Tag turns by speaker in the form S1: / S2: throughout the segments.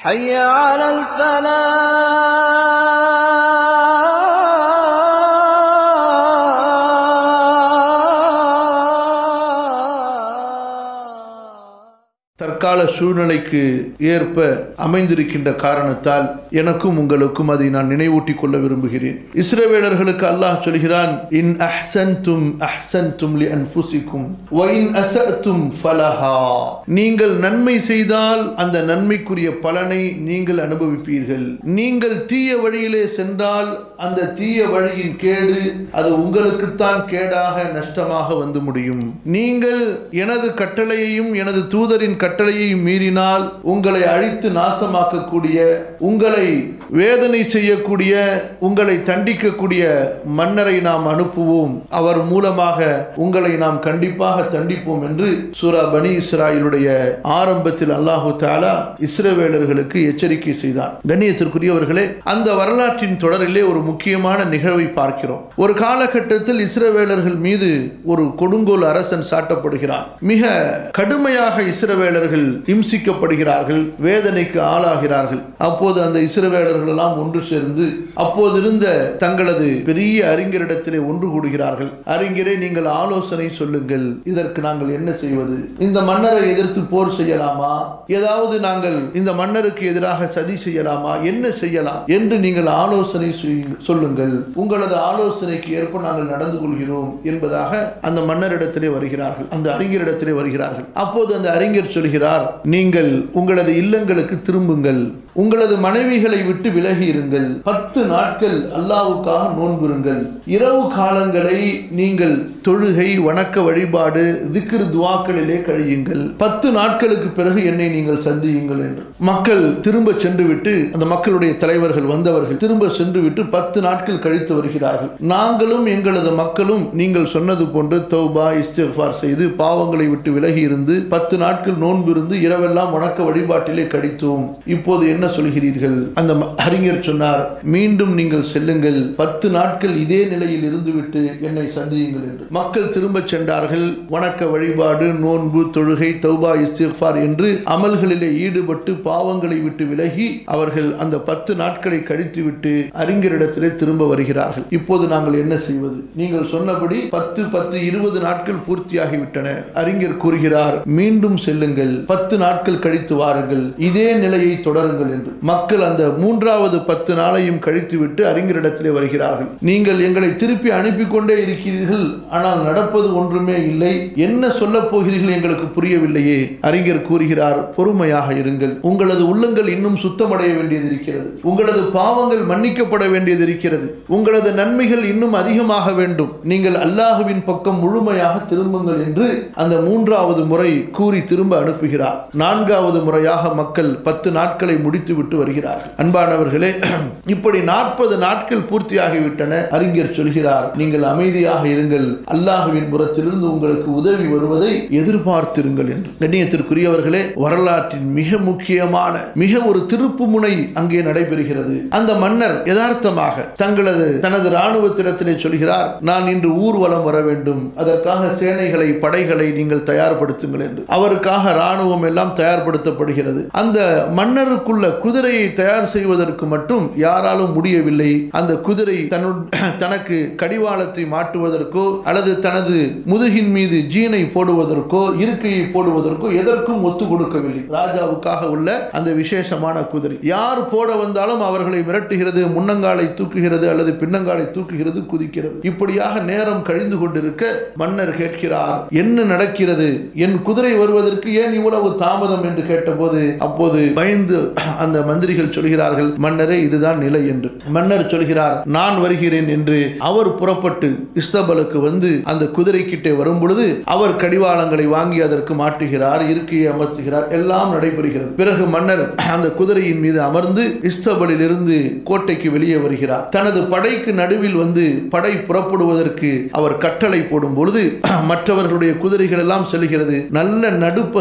S1: حي على الفلاح
S2: தற்கால சூழ்நிலைக்கு ஏற்ப அமைந்திருக்கின்ற காரணத்தால் எனக்கும் உங்களுக்கும் அதை நான் நினைவூட்டிக் கொள்ள விரும்புகிறேன் இஸ்ரவேலர்களுக்கு அல்லாஹ் சொல்கிறான் இன் அஹ்சன்தும் அஹ்சன்தும் லி அன்ஃபுசிக்கும் வ இன் அஸஅத்தும் ஃபலஹா நீங்கள் நன்மை செய்தால் அந்த நன்மைக்குரிய பலனை நீங்கள் அனுபவிப்பீர்கள் நீங்கள் தீய வழியிலே சென்றால் அந்த தீய வழியின் கேடு அது உங்களுக்குத்தான் கேடாக நஷ்டமாக வந்து முடியும் நீங்கள் எனது கட்டளையையும் எனது தூதரின் கட்டளையையும் மீறினால் உங்களை அழித்து நாசமாக்கக்கூடிய உங்களை வேதனை செய்யக்கூடிய உங்களை தண்டிக்கக்கூடிய மன்னரை நாம் அனுப்புவோம் அவர் மூலமாக உங்களை நாம் கண்டிப்பாக தண்டிப்போம் என்று சூரா பனி இஸ்ராயிலுடைய ஆரம்பத்தில் அல்லாஹு தாலா இஸ்ரவேலர்களுக்கு எச்சரிக்கை செய்தார் கண்ணியத்திற்குரியவர்களே அந்த வரலாற்றின் தொடரிலே ஒரு முக்கியமான நிகழ்வை பார்க்கிறோம் ஒரு காலகட்டத்தில் இஸ்ரவேலர்கள் மீது ஒரு கொடுங்கோல் அரசன் சாட்டப்படுகிறான் மிக கடுமையாக இஸ்ரவேலர்கள் இம்சிக்கப்படுகிறார்கள் வேதனைக்கு ஆளாகிறார்கள் அப்போது அந்த இஸ்ரவேலர்கள் எல்லாம் ஒன்று சேர்ந்து அப்போது இருந்த தங்களது பெரிய அறிஞரிடத்திலே ஒன்று கூடுகிறார்கள் அறிஞரே நீங்கள் ஆலோசனை சொல்லுங்கள் இதற்கு நாங்கள் என்ன செய்வது இந்த மன்னரை எதிர்த்து போர் செய்யலாமா ஏதாவது நாங்கள் இந்த மன்னருக்கு எதிராக சதி செய்யலாமா என்ன செய்யலாம் என்று நீங்கள் ஆலோசனை செய்யுங்க- சொல்லுங்கள் உங்களது ஆலோசனைக்கு ஏற்ப நாங்கள் நடந்து கொள்கிறோம் என்பதாக அந்த மன்னரிடத்திலே வருகிறார்கள் அந்த அறிஞரிடத்திலே வருகிறார்கள் அப்போது அந்த அறிஞர் சொல்கிறார் நீங்கள் உங்களது இல்லங்களுக்கு திரும்புங்கள் உங்களது மனைவிகளை விட்டு விலகி இருங்கள் பத்து நாட்கள் அல்லாவுக்காக நோன்பிருங்கள் இரவு காலங்களை நீங்கள் தொழுகை வணக்க வழிபாடு திக்ரு துவாக்களிலே கழியுங்கள் பத்து நாட்களுக்கு பிறகு என்னை நீங்கள் சந்தியுங்கள் என்று மக்கள் திரும்ப சென்று விட்டு அந்த மக்களுடைய தலைவர்கள் வந்தவர்கள் திரும்ப சென்று விட்டு பத்து நாட்கள் கழித்து வருகிறார்கள் நாங்களும் எங்களது மக்களும் நீங்கள் சொன்னது போன்று தௌபா இஸ்திஃபார் செய்து பாவங்களை விட்டு விலகி இருந்து பத்து நாட்கள் நோன்பு இருந்து இரவெல்லாம் வணக்க வழிபாட்டிலே கழித்தோம் இப்போது என்ன சொல்கிறீர்கள் அந்த ம- அறிஞர் சொன்னார் மீண்டும் நீங்கள் செல்லுங்கள் பத்து நாட்கள் இதே நிலையில் இருந்துவிட்டு என்னை சந்தியுங்கள் என்று மக்கள் திரும்பச் சென்றார்கள் வணக்க வழிபாடு நோன்பு தொழுகை தௌபா இஸ்திஃபார் என்று அமல்களிலே ஈடுபட்டு பாவங்களை விட்டு விலகி அவர்கள் அந்த பத்து நாட்களை கழித்துவிட்டு அறிஞரிடத்திலே திரும்ப வருகிறார்கள் இப்போது நாங்கள் என்ன செய்வது நீங்கள் சொன்னபடி பத்து பத்து இருபது நாட்கள் பூர்த்தியாகிவிட்டன அறிஞர் கூறுகிறார் மீண்டும் செல்லுங்கள் பத்து நாட்கள் கழித்து வாருங்கள் இதே நிலையை தொடருங்கள் என்று மக்கள் அந்த மூன்றாவது பத்து நாளையும் கழித்துவிட்டு அறிஞரிடத்திலே வருகிறார்கள் நீங்கள் எங்களை திருப்பி அனுப்பி கொண்டே இருக்கிறீர்கள் ஆனால் நடப்பது ஒன்றுமே இல்லை என்ன சொல்லப் போகிறீர்கள் எங்களுக்கு புரியவில்லையே அறிஞர் கூறுகிறார் பொறுமையாக இருங்கள் உங்களது உள்ளங்கள் இன்னும் சுத்தமடைய வேண்டியது இருக்கிறது உங்களது பாவங்கள் மன்னிக்கப்பட வேண்டியது இருக்கிறது உங்களது நன்மைகள் இன்னும் அதிகமாக வேண்டும் நீங்கள் அல்லாஹுவின் பக்கம் முழுமையாக திரும்புங்கள் என்று அந்த மூன்றாவது முறை கூறி திரும்ப அனுப்புகிறார் நான்காவது முறையாக மக்கள் பத்து நாட்களை முடித்துவிட்டு வருகிறார்கள் அன்பானவர்களே இப்படி நாற்பது நாட்கள் பூர்த்தியாகிவிட்டன அறிஞர் சொல்கிறார் நீங்கள் அமைதியாக இருங்கள் அல்லாஹுவின் புறத்திலிருந்து உங்களுக்கு உதவி வருவதை எதிர்பார்த்திருங்கள் என்று கண்ணியத்திற்குரியவர்களே வரலாற்றின் மிக முக்கியமான மிக ஒரு திருப்பு முனை அங்கே நடைபெறுகிறது அந்த மன்னர் யதார்த்தமாக தங்களது தனது இராணுவத்திடத்திலே சொல்கிறார் நான் இன்று ஊர்வலம் வர வேண்டும் அதற்காக சேனைகளை படைகளை நீங்கள் தயார்படுத்துங்கள் என்று அவருக்காக இராணுவம் எல்லாம் தயார்படுத்தப்படுகிறது அந்த மன்னருக்குள்ள குதிரையை தயார் செய்வதற்கு மட்டும் யாராலும் முடியவில்லை அந்த குதிரை தன்னு தனக்கு கடிவாளத்தை மாட்டுவதற்கோ அல்லது தனது முதுகின் மீது ஜீனை போடுவதற்கோ இருக்கையை போடுவதற்கோ எதற்கும் ஒத்து கொடுக்கவில்லை ராஜாவுக்காக உள்ள அந்த விசேஷமான குதிரை யார் போட வந்தாலும் அவர்களை மிரட்டுகிறது முன்னங்காலை தூக்குகிறது அல்லது பின்னங்காலை தூக்குகிறது குதிக்கிறது இப்படியாக நேரம் கழிந்து கொண்டிருக்க மன்னர் கேட்கிறார் என்ன நடக்கிறது என் குதிரை வருவதற்கு ஏன் இவ்வளவு தாமதம் என்று கேட்டபோது அப்போது பயந்து அந்த மந்திரிகள் சொல்கிறார்கள் மன்னரே இதுதான் நிலை என்று மன்னர் சொல்கிறார் நான் வருகிறேன் என்று அவர் புறப்பட்டு இஸ்தபலுக்கு வந்து அந்த குதிரை கிட்டே வரும் பொழுது அவர் கடிவாளங்களை வாங்கி அதற்கு மாட்டுகிறார் இருக்கையை அமர்த்துகிறார் எல்லாம் நடைபெறுகிறது பிறகு மன்னர் அந்த குதிரையின் மீது அமர்ந்து இஸ்தபலில் இருந்து கோட்டைக்கு வெளியே வருகிறார் தனது படைக்கு நடுவில் வந்து படை புறப்படுவதற்கு அவர் கட்டளை போடும் பொழுது மற்றவர்களுடைய குதிரைகள் எல்லாம் செல்கிறது நல்ல நடுப்பகுதிக்கு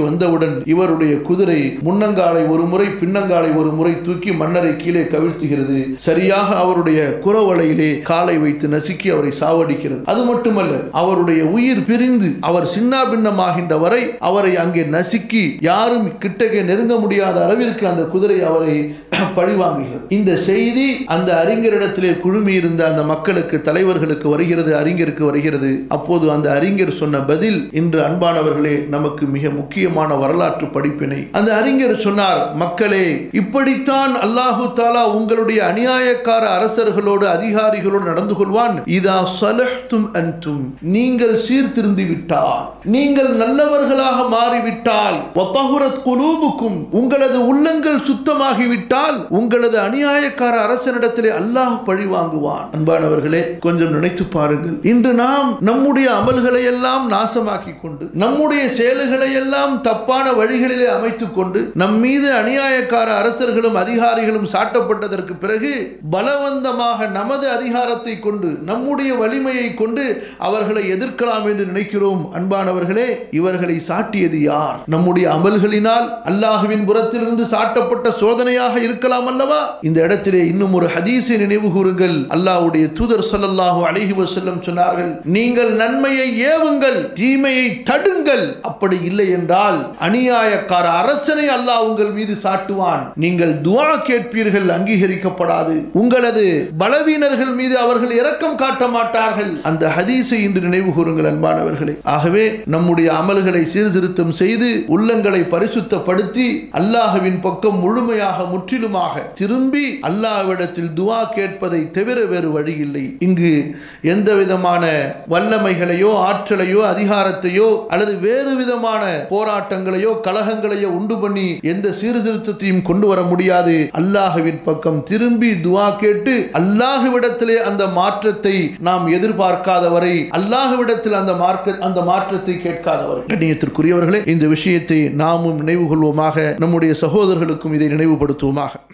S2: வந்தவுடன் இவருடைய குதிரை முன்னங்காலை ஒரு முறை பின்னங்காலை ஒரு முறை தூக்கி மன்னரை கீழே கவிழ்த்துகிறது சரியாக அவருடைய குறவலையிலே காலை வைத்து நசுக்கி அவரை சாவடிக்கிறது அது மட்டுமல்ல அவருடைய உயிர் பிரிந்து அவர் சின்னாபின்னமாகின்ற வரை அவரை அங்கே நசுக்கி யாரும் கிட்டக்கே நெருங்க முடியாத அளவிற்கு அந்த குதிரை அவரை பழிவாங்குகிறது இந்த செய்தி அந்த அறிஞரிடத்திலே குழுமி இருந்த அந்த மக்களுக்கு தலைவர்களுக்கு வருகிறது அறிஞருக்கு வருகிறது அப்போது அந்த அறிஞர் சொன்ன பதில் இன்று அன்பானவர்களே நமக்கு மிக முக்கியமான வரலாற்று படிப்பினை அந்த அறிஞர் சொன்னார் மக்களே இப்படித்தான் அல்லாஹு தாலா உங்களுடைய அநியாயக்கார அரசர்களோடு அதிகாரிகளோடு நடந்து கொள்வான் இதா சலஹ்தும் அன்தும் நீங்கள் சீர்திருந்தி விட்டால் நீங்கள் நல்லவர்களாக மாறிவிட்டால் வத்தஹுரத் குலூபுக்கும் உங்களது உள்ளங்கள் சுத்தமாகிவிட்டால் உங்களது அநியாயக்கார அரசனிடத்திலே அல்லாஹ் பழி வாங்குவான் அன்பானவர்களே கொஞ்சம் நினைத்து பாருங்கள் இன்று நாம் நம்முடைய அமல்களை எல்லாம் நாசமாக்கி கொண்டு நம்முடைய செயல்களை எல்லாம் தப்பான வழிகளிலே அமைத்துக் கொண்டு நம் மீது அநியாயக்கார அரசர்களும் அதிகாரிகளும் சாட்டப்பட்டதற்கு பிறகு பலவந்தமாக நமது அதிகாரத்தை கொண்டு நம்முடைய வலிமையை கொண்டு அவர்களை எதிர்க்கலாம் என்று நினைக்கிறோம் அன்பானவர்களே இவர்களை சாட்டியது யார் நம்முடைய அமல்களினால் அல்லாஹுவின் புறத்திலிருந்து சாட்டப்பட்ட சோதனையாக இருக்கலாம் அல்லவா இந்த இடத்திலே இன்னும் ஒரு ஹதீஸை நினைவு கூறுங்கள் அல்லாஹ்வுடைய தூதர் ஸல்லல்லாஹு அலைஹி வஸல்லம் சொன்னார்கள் நீங்கள் நன்மையை ஏவுங்கள் தீமையை தடுங்கள் அப்படி இல்லை என்றால் அநியாயக்கார அரசனை அல்லாஹ் உங்கள் மீது சாட்டுவான் நீங்கள் துஆ கேட்பீர்கள் அங்கீகரிக்கப்படாது உங்களது பலவீனர்கள் மீது அவர்கள் இரக்கம் காட்ட மாட்டார்கள் அந்த ஹதீஸை இன்று நினைவு கூறுங்கள் அன்பானவர்களே ஆகவே நம்முடைய அமல்களை சீர்திருத்தம் செய்து உள்ளங்களை பரிசுத்தப்படுத்தி அல்லாஹ்வின் பக்கம் முழுமையாக முற்றிலுமாக திரும்பி அல்லாஹ்விடத்தில் துஆ கேட்பதை தவிர வேறு வழி இல்லை இங்கு எந்த விதமான வல்லமைகளையோ ஆற்றலையோ அதிகாரத்தையோ அல்லது வேறு விதமான போராட்டங்களையோ கலகங்களையோ உண்டு பண்ணி எந்த சீர்திருத்தத்தையும் கொண்டு வர முடியாது அல்லாஹ்வின் பக்கம் திரும்பி துஆ கேட்டு அல்லாஹ்விடத்திலே அந்த மாற்றத்தை நாம் எதிர்பார்க்காதவரை அல்லாஹ்விடத்தில் அந்த மார்க்க அந்த மாற்றத்தை கேட்காதவரை கண்ணியத்திற்குரியவர்களே இந்த விஷயத்தை நாமும் நினைவு கொள்வோமாக நம்முடைய சகோதரர்களுக்கும் இதை நினைவுபடுத்துவோமாக